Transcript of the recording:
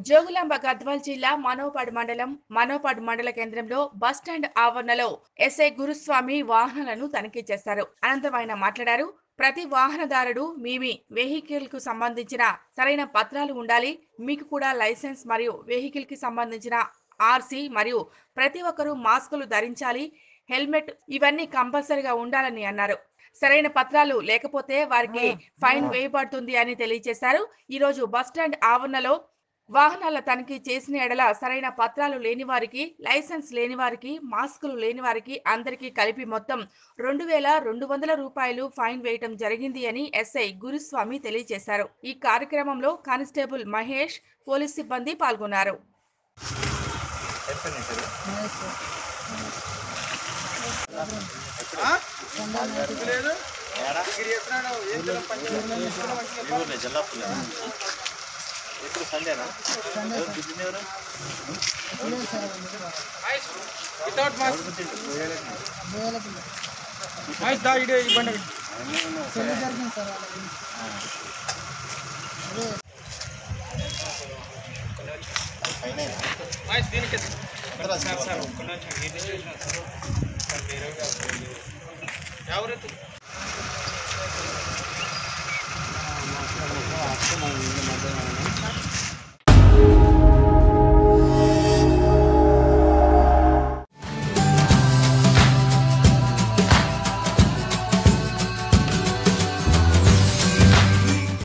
జోగులాంబ గద్వాల్ జిల్లా మనోపాడు మండలం మనోపాడు మండల కేంద్రంలో బస్ స్టాండ్ ఆవరణలో ఎస్ఐ గురుస్వామి వాహనాలను తనిఖీ చేశారు అనంతరం ఆయన మాట్లాడారు ప్రతి వాహనదారుడు మీ మీ వెహికల్ కు సంబంధించిన సరైన పత్రాలు ఉండాలి మీకు కూడా లైసెన్స్ మరియు వెహికల్ కి సంబంధించిన ఆర్సీ మరియు ప్రతి ఒక్కరూ మాస్కులు ధరించాలి హెల్మెట్ ఇవన్నీ కంపల్సరీగా ఉండాలని అన్నారు సరైన పత్రాలు లేకపోతే వారికి ఫైన్ వేయబడుతుంది అని తెలియజేశారు ఈ రోజు బస్టాండ్ ఆవరణలో వాహనాల తనిఖీ చేసిన ఎడల సరైన పత్రాలు లేని వారికి లైసెన్స్ లేని వారికి మాస్కులు లేని వారికి అందరికీ కలిపి మొత్తం రెండు వేల రెండు వందల రూపాయలు ఫైన్ వేయటం జరిగింది అని ఎస్ఐ గురుస్వామి తెలియజేశారు ఈ కార్యక్రమంలో కానిస్టేబుల్ మహేష్ పోలీస్ సిబ్బంది పాల్గొన్నారు ఊర్లే జల్లాపులే ఎప్పుడు సండేనా ఎవరు గుద్దింది ఎవరు ఎవరు గుద్దిండు? ఫైన్ అయినా? ఎంత రాసింది?